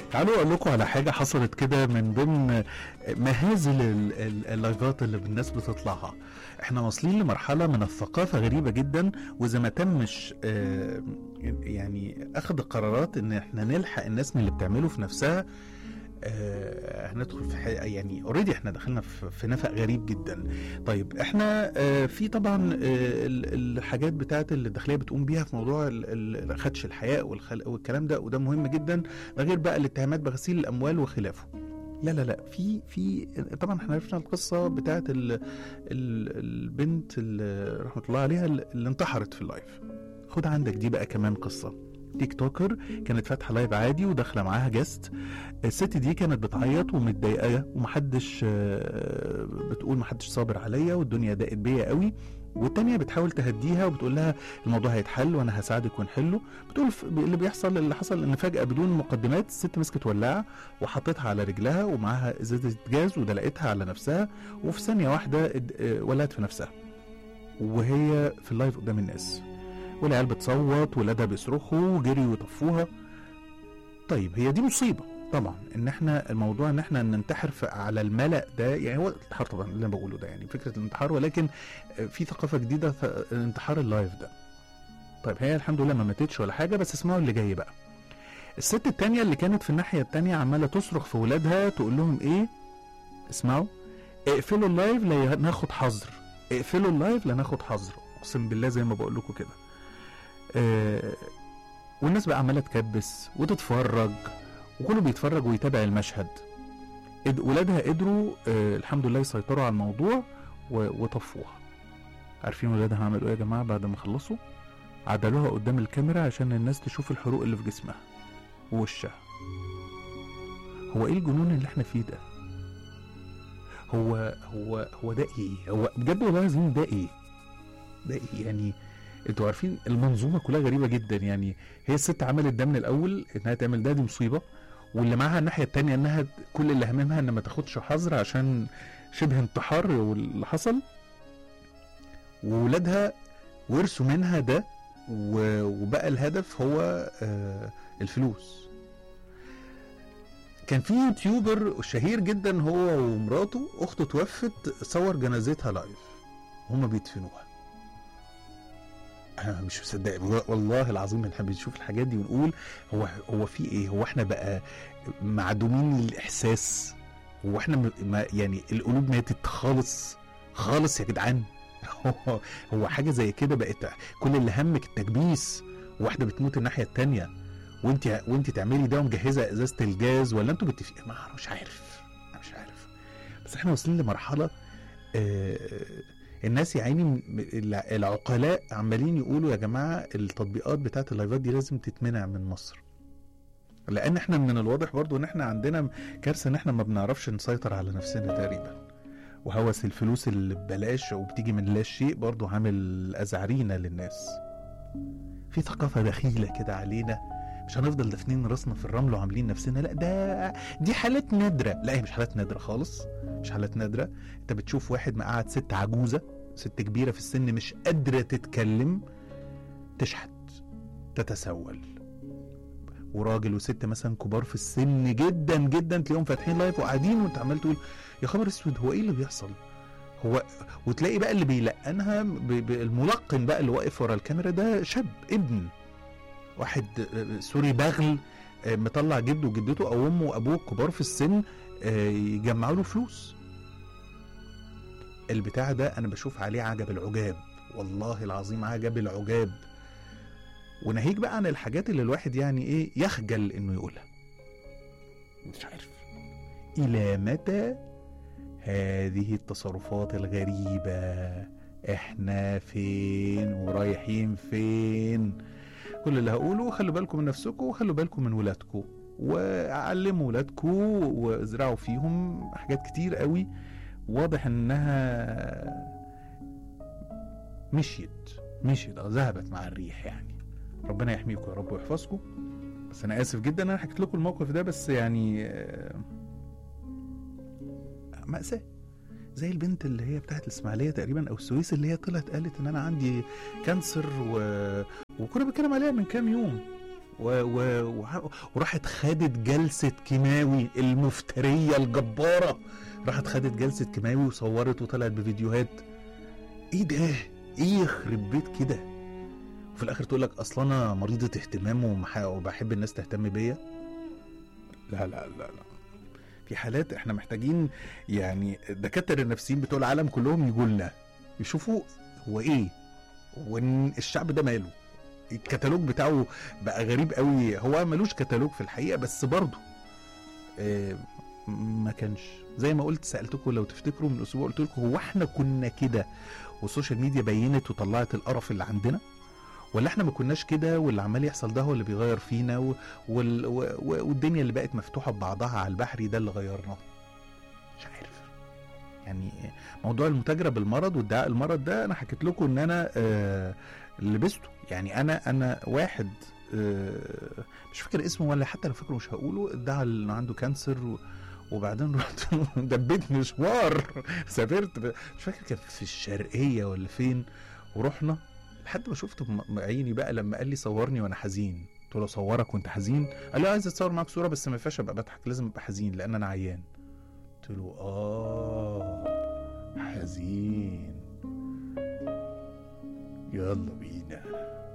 تعالوا اقول لكم على حاجه حصلت كده من ضمن مهازل ال- ال- اللايفات اللي الناس بتطلعها احنا واصلين لمرحله من الثقافه غريبه جدا واذا ما تمش آه، يعني اخذ القرارات ان احنا نلحق الناس من اللي بتعمله في نفسها آه، هندخل في ح- يعني اوريدي احنا دخلنا في في نفق غريب جدا طيب احنا آه، في طبعا آه، ال- الحاجات بتاعت اللي الداخليه بتقوم بيها في موضوع ال- ال- خدش الحياء والخل- والكلام ده وده مهم جدا ده غير بقى الاتهامات بغسيل الاموال وخلافه لا لا لا في في طبعا احنا عرفنا القصه بتاعت ال ال البنت اللي رحمه الله عليها اللي انتحرت في اللايف خد عندك دي بقى كمان قصه تيك توكر كانت فاتحه لايف عادي وداخله معاها جاست الست دي كانت بتعيط ومتضايقه ومحدش آه، بتقول محدش صابر عليا والدنيا ضاقت بيا قوي والتانية بتحاول تهديها وبتقول لها الموضوع هيتحل وانا هساعدك ونحله بتقول ف- اللي بيحصل اللي حصل ان فجأة بدون مقدمات الست مسكت ولاعة وحطتها على رجلها ومعاها ازازة جاز ودلقتها على نفسها وفي ثانية واحدة اد- آه، ولعت في نفسها وهي في اللايف قدام الناس والعيال بتصوت ولادها بيصرخوا وجري ويطفوها طيب هي دي مصيبة طبعا ان احنا الموضوع ان احنا ننتحر في على الملأ ده يعني هو الانتحار طبعا اللي انا بقوله ده يعني فكرة الانتحار ولكن في ثقافة جديدة ث- انتحار اللايف ده طيب هي الحمد لله ما ماتتش ولا حاجة بس اسمعوا اللي جاي بقى الست التانية اللي كانت في الناحية التانية عمالة تصرخ في ولادها تقول لهم ايه اسمعوا اقفلوا اللايف لا ناخد حظر اقفلوا اللايف لا ناخد حظر اقسم بالله زي ما بقول لكم كده آه والناس بقى عماله تكبس وتتفرج وكله بيتفرج ويتابع المشهد قد- ولادها قدروا آه الحمد لله يسيطروا على الموضوع و- وطفوها عارفين ولادها عملوا ايه يا جماعه بعد ما خلصوا عدلوها قدام الكاميرا عشان الناس تشوف الحروق اللي في جسمها ووشها هو ايه الجنون اللي احنا فيه ده هو هو هو ده ايه هو بجد والله العظيم ده ايه ده ايه يعني انتوا عارفين المنظومه كلها غريبه جدا يعني هي الست عملت ده من الاول انها تعمل ده دي مصيبه واللي معاها الناحيه التانية انها كل اللي هممها ان ما تاخدش حظر عشان شبه انتحار واللي حصل وولادها ورثوا منها ده و- وبقى الهدف هو آه، الفلوس كان في يوتيوبر شهير جدا هو ومراته اخته توفت صور جنازتها لايف هما بيدفنوها انا مش مصدق والله العظيم احنا بنشوف الحاجات دي ونقول هو هو في ايه هو احنا بقى معدومين الاحساس هو احنا م- ما يعني القلوب ماتت خالص خالص يا جدعان هو هو حاجه زي كده بقت كل اللي همك التكبيس واحده بتموت الناحيه التانية وانت وانت تعملي ده ومجهزه ازازه الجاز ولا انتوا متفقين ما أعرف- مش عارف انا مش عارف بس احنا واصلين لمرحله آه الناس يا عيني م- الع- العقلاء عمالين يقولوا يا جماعه التطبيقات بتاعت اللايفات دي لازم تتمنع من مصر لان احنا من الواضح برضو ان احنا عندنا كارثه ان احنا ما بنعرفش نسيطر على نفسنا تقريبا وهوس الفلوس اللي ببلاش وبتيجي من لا شيء برضو عامل ازعرينا للناس في ثقافه دخيله كده علينا مش هنفضل دافنين راسنا في الرمل وعاملين نفسنا لا ده دي حالات نادره لا هي مش حالات نادره خالص مش حالات نادره انت بتشوف واحد مقعد ست عجوزه ست كبيره في السن مش قادره تتكلم تشحت تتسول وراجل وست مثلا كبار في السن جدا جدا تلاقيهم فاتحين لايف وقاعدين وانت عمال تقول يا خبر اسود هو ايه اللي بيحصل؟ هو وتلاقي بقى اللي بيلقنها ب- ب- الملقن بقى اللي واقف ورا الكاميرا ده شاب ابن واحد آه، سوري بغل آه، مطلع جده وجدته او امه وابوه كبار في السن آه، يجمعوا له فلوس البتاع ده انا بشوف عليه عجب العجاب والله العظيم عجب العجاب وناهيك بقى عن الحاجات اللي الواحد يعني ايه يخجل انه يقولها مش عارف الى متى هذه التصرفات الغريبة احنا فين ورايحين فين كل اللي هقوله خلوا بالكم من نفسكم وخلوا بالكم من ولادكم وعلموا ولادكم وازرعوا فيهم حاجات كتير قوي واضح انها مشيت مشيت اه ذهبت مع الريح يعني ربنا يحميكم يا رب ويحفظكم بس انا اسف جدا انا حكيت لكم الموقف ده بس يعني آه، مأساة زي البنت اللي هي بتاعت الاسماعيليه تقريبا او السويس اللي هي طلعت قالت ان انا عندي كانسر و... وكنا بنتكلم عليها من كام يوم و... و... و... وراحت خدت جلسة كيماوي المفترية الجبارة راحت خدت جلسة كيماوي وصورت وطلعت بفيديوهات ايه ده ايه يخرب بيت كده وفي الاخر تقول لك اصل انا مريضة اهتمام ومح... وبحب الناس تهتم بيا لا لا لا لا في حالات احنا محتاجين يعني الدكاتره النفسيين بتوع العالم كلهم يجوا لنا يشوفوا هو ايه وان الشعب ده ماله الكتالوج بتاعه بقى غريب قوي هو ملوش كتالوج في الحقيقه بس برضه آه ما كانش زي ما قلت سالتكم لو تفتكروا من اسبوع قلت لكم هو احنا كنا كده والسوشيال ميديا بينت وطلعت القرف اللي عندنا ولا احنا ما كناش كده واللي عمال يحصل ده هو اللي بيغير فينا و... وال... و... و... والدنيا اللي بقت مفتوحه ببعضها على البحر ده اللي غيرناه مش عارف يعني موضوع المتاجره بالمرض وادعاء المرض ده انا حكيت لكم ان انا آه لبسته يعني انا انا واحد آه مش فاكر اسمه ولا حتى لو فاكره مش هقوله ادعى انه عنده كانسر و... وبعدين رحت دبيت مشوار سافرت ب... مش فاكر كان في الشرقيه ولا فين ورحنا لحد ما شفته بعيني بقى لما قال لي صورني وانا حزين قلت له صورك وانت حزين قال لي عايز اتصور معاك صوره بس ما ينفعش ابقى بضحك لازم ابقى حزين لان انا عيان قلت له اه حزين يلا بينا